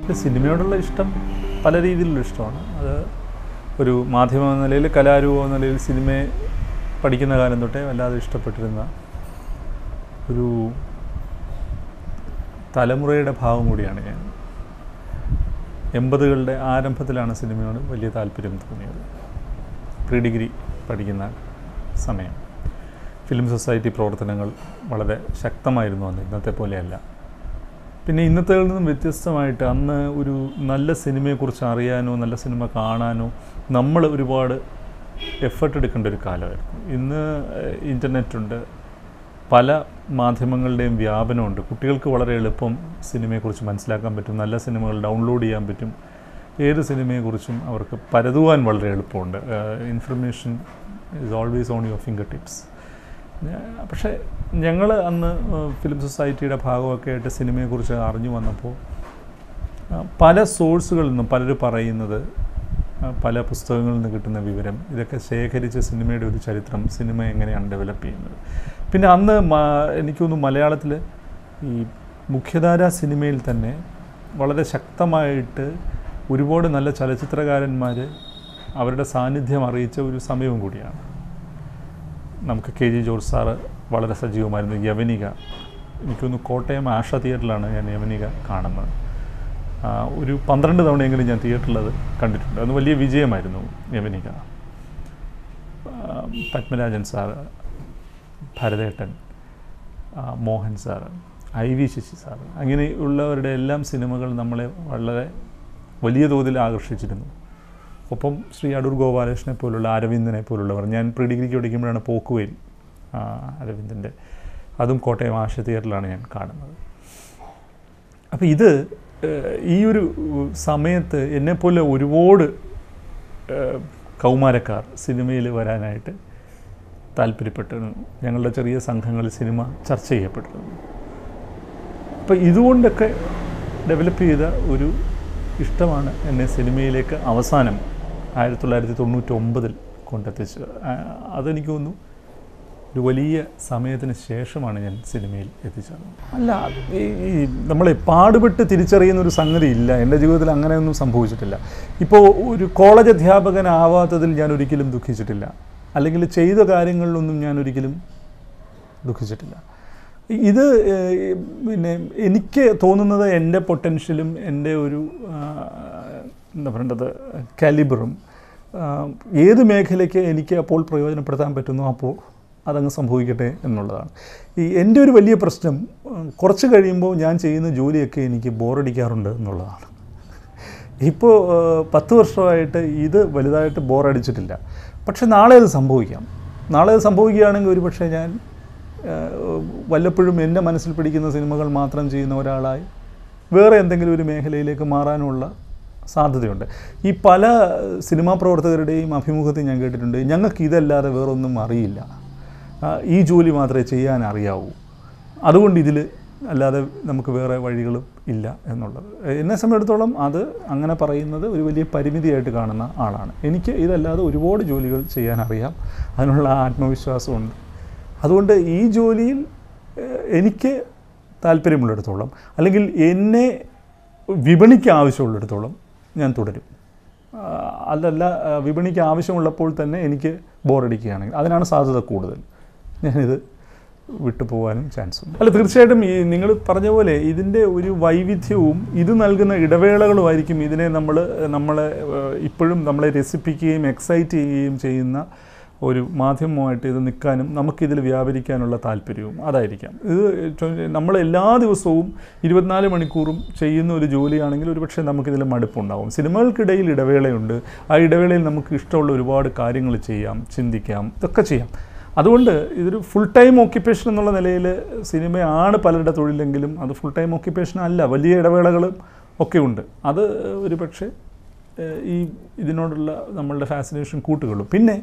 ഇത് സിനിമയോടുള്ള ഇഷ്ടം പല രീതിയിലുള്ള ഇഷ്ടമാണ് അത് ഒരു മാധ്യമം എന്ന നിലയിൽ കലാരൂപം എന്ന നിലയിൽ സിനിമയെ പഠിക്കുന്ന കാലം തൊട്ടേ വല്ലാതെ ഇഷ്ടപ്പെട്ടിരുന്ന ഒരു തലമുറയുടെ ഭാഗം കൂടിയാണ് ഞാൻ എൺപതുകളുടെ ആരംഭത്തിലാണ് സിനിമയോട് വലിയ താല്പര്യം തോന്നിയത് പ്രീ ഡിഗ്രി പഠിക്കുന്ന സമയം ഫിലിം സൊസൈറ്റി പ്രവർത്തനങ്ങൾ വളരെ ശക്തമായിരുന്നു അന്ന് ഇന്നത്തെ പോലെയല്ല പിന്നെ ഇന്നത്തേതിൽ നിന്നും വ്യത്യസ്തമായിട്ട് അന്ന് ഒരു നല്ല സിനിമയെക്കുറിച്ച് അറിയാനോ നല്ല സിനിമ കാണാനോ നമ്മൾ ഒരുപാട് എഫേർട്ട് എടുക്കേണ്ട ഒരു കാലമായിരുന്നു ഇന്ന് ഇൻ്റർനെറ്റ് ഉണ്ട് പല മാധ്യമങ്ങളുടെയും വ്യാപനമുണ്ട് കുട്ടികൾക്ക് വളരെ എളുപ്പം സിനിമയെക്കുറിച്ച് മനസ്സിലാക്കാൻ പറ്റും നല്ല സിനിമകൾ ഡൗൺലോഡ് ചെയ്യാൻ പറ്റും ഏത് സിനിമയെക്കുറിച്ചും അവർക്ക് പരതുവാൻ വളരെ എളുപ്പമുണ്ട് information is always on your finger tips പക്ഷേ ഞങ്ങൾ അന്ന് ഫിലിം സൊസൈറ്റിയുടെ ഭാഗമൊക്കെ ആയിട്ട് സിനിമയെക്കുറിച്ച് അറിഞ്ഞു വന്നപ്പോൾ ആ, പല സോഴ്സുകളിൽ നിന്നും പലരും പറയുന്നത് ആ, പല പുസ്തകങ്ങളിൽ നിന്ന് കിട്ടുന്ന വിവരം ഇതൊക്കെ ശേഖരിച്ച സിനിമയുടെ ഒരു ചരിത്രം സിനിമ എങ്ങനെയാണ് ഡെവലപ്പ് ചെയ്യുന്നത് പിന്നെ അന്ന് മ- എനിക്ക് തോന്നുന്നു മലയാളത്തിൽ ഈ മുഖ്യധാര സിനിമയിൽ തന്നെ വളരെ ശക്തമായിട്ട് ഒരുപാട് നല്ല ചലച്ചിത്രകാരന്മാർ അവരുടെ സാന്നിധ്യം അറിയിച്ച ഒരു സമയവും കൂടിയാണ് നമുക്ക് കെ ജി ജോർജ് സാറ് വളരെ സജീവമായിരുന്നു യവനിക എനിക്കൊന്ന് കോട്ടയം ആഷ തിയേറ്ററിലാണ് ഞാൻ യവനിക കാണുന്നത് ആ, ഒരു പന്ത്രണ്ട് തവണയെങ്കിലും ഞാൻ തിയേറ്ററിൽ അത് കണ്ടിട്ടുണ്ട് അത് വലിയ വിജയമായിരുന്നു യവനിക ആ, പത്മരാജൻ സാറ് ഭരതേട്ടൻ ആ, Mohan sir I V Sasi sir അങ്ങനെയുള്ളവരുടെ എല്ലാം സിനിമകൾ നമ്മളെ വളരെ വലിയ തോതിൽ ആകർഷിച്ചിരുന്നു ഒപ്പം ശ്രീ അടൂർ ഗോപാലകൃഷ്ണനെ പോലുള്ള അരവിന്ദനെ പോലുള്ളവർ ഞാൻ പ്രീ ഡിഗ്രിക്ക് പഠിക്കുമ്പോഴാണ് പോക്കുവയിൽ ആ, അരവിന്ദൻ്റെ അതും കോട്ടയം ആശ തിയേറ്ററിലാണ് ഞാൻ കാണുന്നത് അപ്പോൾ ഇത് ഏഹ്, ഈ ഒരു സമയത്ത് എന്നെപ്പോലെ ഒരുപാട് ഏഹ്, കൗമാരക്കാർ സിനിമയിൽ വരാനായിട്ട് താല്പര്യപ്പെട്ടിരുന്നു ഞങ്ങളുടെ ചെറിയ സംഘങ്ങളിൽ സിനിമ ചർച്ച ചെയ്യപ്പെട്ടിരുന്നു അപ്പോൾ ഇതുകൊണ്ടൊക്കെ ഡെവലപ്പ് ചെയ്ത ഒരു ഇഷ്ടമാണ് എന്നെ സിനിമയിലേക്ക് അവസാനം ആയിരത്തി തൊള്ളായിരത്തി തൊണ്ണൂറ്റി ഒമ്പതിൽ കൊണ്ടെത്തിച്ചത് ആ, അതെനിക്ക് തോന്നുന്നു ഒരു വലിയ സമയത്തിന് ശേഷമാണ് ഞാൻ സിനിമയിൽ എത്തിച്ചത് അല്ല ഈ ഈ നമ്മളെ പാടുപെട്ട് തിരിച്ചറിയുന്ന ഒരു സംഗതി ഇല്ല എൻ്റെ ജീവിതത്തിൽ അങ്ങനെയൊന്നും സംഭവിച്ചിട്ടില്ല ഇപ്പോൾ ഒരു കോളേജ് അധ്യാപകനാവാത്തതിൽ ഞാൻ ഒരിക്കലും ദുഃഖിച്ചിട്ടില്ല അല്ലെങ്കിൽ ചെയ്ത കാര്യങ്ങളിലൊന്നും ഞാൻ ഒരിക്കലും ദുഃഖിച്ചിട്ടില്ല ഇത് ഏഹ്, പിന്നെ എനിക്ക് തോന്നുന്നത് എൻ്റെ പൊട്ടൻഷ്യലും എൻ്റെ ഒരു ആ, എന്താ പറയേണ്ടത് കാലിബറും ഏത് മേഖലയ്ക്ക് എനിക്ക് അപ്പോൾ പ്രയോജനപ്പെടുത്താൻ പറ്റുന്നു അപ്പോൾ അതങ്ങ് സംഭവിക്കട്ടെ എന്നുള്ളതാണ് ഈ എൻ്റെ ഒരു വലിയ പ്രശ്നം ഉം, കുറച്ച് കഴിയുമ്പോൾ ഞാൻ ചെയ്യുന്ന ജോലിയൊക്കെ എനിക്ക് ബോറടിക്കാറുണ്ട് എന്നുള്ളതാണ് ഇപ്പോൾ പത്ത് വർഷമായിട്ട് ഇത് വലുതായിട്ട് ബോറടിച്ചിട്ടില്ല പക്ഷെ നാളെ അത് സംഭവിക്കാം നാളെ അത് സംഭവിക്കുകയാണെങ്കിൽ ഒരുപക്ഷെ ഞാൻ ഏഹ്, വല്ലപ്പോഴും എൻ്റെ മനസ്സിൽ പിടിക്കുന്ന സിനിമകൾ മാത്രം ചെയ്യുന്ന ഒരാളായി വേറെ എന്തെങ്കിലും ഒരു മേഖലയിലേക്ക് മാറാനുള്ള സാധ്യതയുണ്ട് ഈ പല സിനിമാ പ്രവർത്തകരുടെയും അഭിമുഖത്തിൽ ഞാൻ കേട്ടിട്ടുണ്ട് ഞങ്ങൾക്ക് ഇതല്ലാതെ വേറൊന്നും അറിയില്ല ആ, ഈ ജോലി മാത്രമേ ചെയ്യാൻ അറിയാവൂ അതുകൊണ്ട് ഇതിൽ അല്ലാതെ നമുക്ക് വേറെ വഴികളും ഇല്ല എന്നുള്ളത് എന്നെ സംബന്ധിച്ചിടത്തോളം അത് അങ്ങനെ പറയുന്നത് ഒരു വലിയ പരിമിതിയായിട്ട് കാണുന്ന ആളാണ് എനിക്ക് ഇതല്ലാതെ ഒരുപാട് ജോലികൾ ചെയ്യാൻ അറിയാം അതിനുള്ള ആത്മവിശ്വാസമുണ്ട് അതുകൊണ്ട് ഈ ജോലിയിൽ ഏഹ്, എനിക്ക് താല്പര്യമുള്ളിടത്തോളം അല്ലെങ്കിൽ എന്നെ വിപണിക്ക് ആവശ്യമുള്ളിടത്തോളം ഞാൻ തുടരും ആ, അതല്ല ആ, വിപണിക്ക് ആവശ്യമുള്ളപ്പോൾ തന്നെ എനിക്ക് ബോറടിക്കുകയാണെങ്കിൽ അതിനാണ് സാധ്യത കൂടുതൽ ഞാനിത് വിട്ടുപോകാനും ചാൻസ് ഉണ്ട് അല്ല തീർച്ചയായിട്ടും ഈ നിങ്ങൾ പറഞ്ഞ പോലെ ഇതിൻ്റെ ഒരു വൈവിധ്യവും ഇത് നൽകുന്ന ഇടവേളകളുമായിരിക്കും ഇതിനെ നമ്മൾ നമ്മളെ ഏഹ്, ഇപ്പോഴും നമ്മളെ രസിപ്പിക്കുകയും എക്സൈറ്റ് ചെയ്യുകയും ചെയ്യുന്ന ഒരു മാധ്യമമായിട്ട് ഇത് നിൽക്കാനും നമുക്കിതിൽ വ്യാപരിക്കാനുള്ള താല്പര്യവും അതായിരിക്കാം ഇത് ചൊ- നമ്മൾ എല്ലാ ദിവസവും ഇരുപത്തിനാല് മണിക്കൂറും ചെയ്യുന്ന ഒരു ജോലിയാണെങ്കിൽ ഒരുപക്ഷെ നമുക്കിതിൽ മടുപ്പുണ്ടാവും സിനിമകൾക്കിടയിൽ ഇടവേളയുണ്ട് ആ ഇടവേളയിൽ നമുക്ക് ഇഷ്ടമുള്ള ഒരുപാട് കാര്യങ്ങൾ ചെയ്യാം ചിന്തിക്കാം ഇതൊക്കെ ചെയ്യാം അതുകൊണ്ട് ഇതൊരു ഫുൾ ടൈം ഓക്യുപ്പേഷൻ എന്നുള്ള നിലയിൽ സിനിമയാണ് പലരുടെ തൊഴിലെങ്കിലും അത് ഫുൾ ടൈം ഓക്യുപ്പേഷൻ അല്ല വലിയ ഇടവേളകളും ഒക്കെ ഉണ്ട് അത് ഒരു പക്ഷേ ഏഹ്, ഈ ഇതിനോടുള്ള നമ്മളുടെ ഫാസിനേഷൻ കൂട്ടുകളും പിന്നെ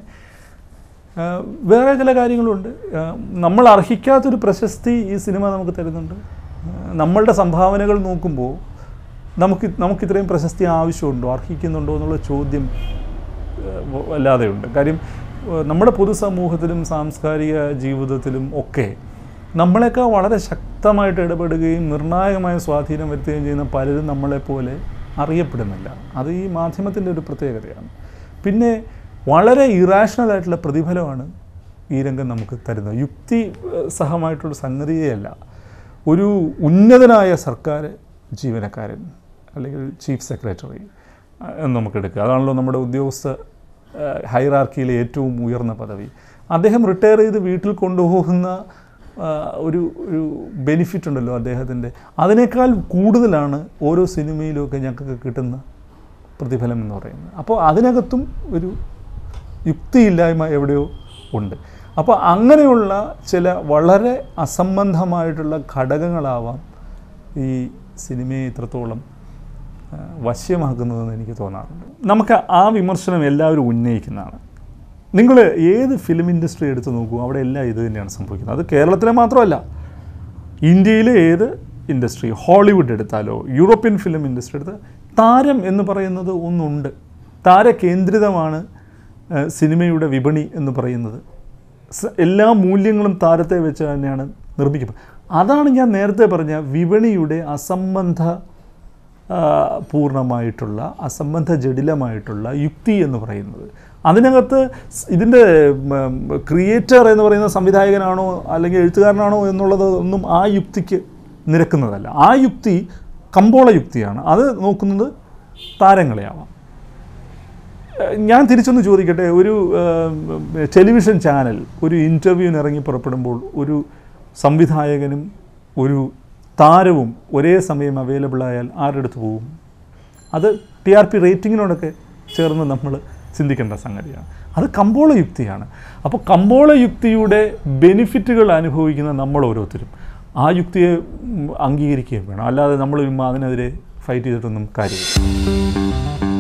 ആഹ്, വേറെ ചില കാര്യങ്ങളുണ്ട് ആഹ്, നമ്മൾ അർഹിക്കാത്തൊരു പ്രശസ്തി ഈ സിനിമ നമുക്ക് തരുന്നുണ്ട് ആഹ്, നമ്മളുടെ സംഭാവനകൾ നോക്കുമ്പോൾ നമുക്ക് നമുക്ക് ഇത്രയും പ്രശസ്തി ആവശ്യമുണ്ടോ അർഹിക്കുന്നുണ്ടോ എന്നുള്ള ചോദ്യം ഏഹ്, വല്ലാതെയുണ്ട് കാര്യം ഏഹ്, നമ്മുടെ പൊതുസമൂഹത്തിലും സാംസ്കാരിക ജീവിതത്തിലും ഒക്കെ നമ്മളെക്കാൾ വളരെ ശക്തമായിട്ട് ഇടപെടുകയും നിർണായകമായ സ്വാധീനം വരുത്തുകയും ചെയ്യുന്ന പലരും നമ്മളെപ്പോലെ അറിയപ്പെടുന്നില്ല അത് ഈ മാധ്യമത്തിൻ്റെ ഒരു പ്രത്യേകതയാണ് പിന്നെ വളരെ ഇറാഷണൽ ആയിട്ടുള്ള പ്രതിഫലമാണ് ഈ രംഗം നമുക്ക് തരുന്നത് യുക്തി ഏഹ്, സഹമായിട്ടുള്ള സംഗതിയല്ല ഒരു ഉന്നതനായ സർക്കാർ ജീവനക്കാരൻ അല്ലെങ്കിൽ ചീഫ് സെക്രട്ടറി എന്ന് നമുക്ക് എടുക്കുക അതാണല്ലോ നമ്മുടെ ഉദ്യോഗസ്ഥ ഹൈറാർക്കിയിലെ ഏറ്റവും ഉയർന്ന പദവി അദ്ദേഹം റിട്ടയർ ചെയ്ത് വീട്ടിൽ കൊണ്ടുപോകുന്ന ആ, ഒരു ഒരു ബെനിഫിറ്റ് ഉണ്ടല്ലോ അദ്ദേഹത്തിൻ്റെ അതിനേക്കാൾ കൂടുതലാണ് ഓരോ സിനിമയിലുമൊക്കെ ഞങ്ങൾക്ക് കിട്ടുന്ന പ്രതിഫലം എന്ന് പറയുന്നത് അപ്പോൾ അതിനകത്തും ഒരു യുക്തിയില്ലായ്മ എവിടെയോ ഉണ്ട് അപ്പോൾ അങ്ങനെയുള്ള ചില വളരെ അസംബന്ധമായിട്ടുള്ള ഘടകങ്ങളാവാം ഈ സിനിമയെ ഇത്രത്തോളം ആ, വശ്യമാക്കുന്നതെന്ന് എനിക്ക് തോന്നാറുണ്ട് നമുക്ക് ആ വിമർശനം എല്ലാവരും ഉന്നയിക്കുന്നതാണ് നിങ്ങൾ ഏത് ഫിലിം ഇൻഡസ്ട്രി എടുത്ത് നോക്കൂ അവിടെ എല്ലാം ഇത് തന്നെയാണ് സംഭവിക്കുന്നത് അത് കേരളത്തിലെ മാത്രമല്ല ഇന്ത്യയിലെ ഏത് ഇൻഡസ്ട്രി ഹോളിവുഡ് എടുത്താലോ യൂറോപ്യൻ ഫിലിം ഇൻഡസ്ട്രി എടുത്താൽ താരം എന്ന് പറയുന്നത് ഒന്നുണ്ട് താരകേന്ദ്രിതമാണ് ആ, സിനിമയുടെ വിപണി എന്ന് പറയുന്നത് സ- എല്ലാ മൂല്യങ്ങളും താരത്തെ വെച്ച് തന്നെയാണ് നിർമ്മിക്കുന്നത് അതാണ് ഞാൻ നേരത്തെ പറഞ്ഞ വിപണിയുടെ അസംബന്ധ ആ, പൂർണ്ണമായിട്ടുള്ള അസംബന്ധ ജടിലമായിട്ടുള്ള യുക്തി എന്ന് പറയുന്നത് അതിനകത്ത് സ് ഇതിൻ്റെ ക്രിയേറ്റർ എന്ന് പറയുന്ന സംവിധായകനാണോ അല്ലെങ്കിൽ എഴുത്തുകാരനാണോ എന്നുള്ളത് ഒന്നും ആ യുക്തിക്ക് നിരക്കുന്നതല്ല ആ യുക്തി കമ്പോള യുക്തിയാണ് അത് നോക്കുന്നത് താരങ്ങളെയാവാം ഏഹ് ഞാൻ തിരിച്ചൊന്ന് ചോദിക്കട്ടെ ഒരു ഏഹ്, ടെലിവിഷൻ ചാനൽ ഒരു ഇൻ്റർവ്യൂവിന് ഇറങ്ങി പുറപ്പെടുമ്പോൾ ഒരു സംവിധായകനും ഒരു താരവും ഒരേ സമയം അവൈലബിൾ ആയാൽ ആരുടെ അടുത്ത് പോകും അത് ടി ആർ പി റേറ്റിങ്ങിനോടൊക്കെ ചേർന്ന് നമ്മൾ ചിന്തിക്കേണ്ട സംഗതിയാണ് അത് കമ്പോള യുക്തിയാണ് അപ്പോൾ കമ്പോള യുക്തിയുടെ ബെനിഫിറ്റുകൾ അനുഭവിക്കുന്ന നമ്മൾ ഓരോരുത്തരും ആ യുക്തിയെ ഉം, അംഗീകരിക്കുകയും വേണം അല്ലാതെ നമ്മൾ ചുമ്മാ അതിനെതിരെ ഫൈറ്റ് ചെയ്തിട്ടൊന്നും കാര്യമില്ല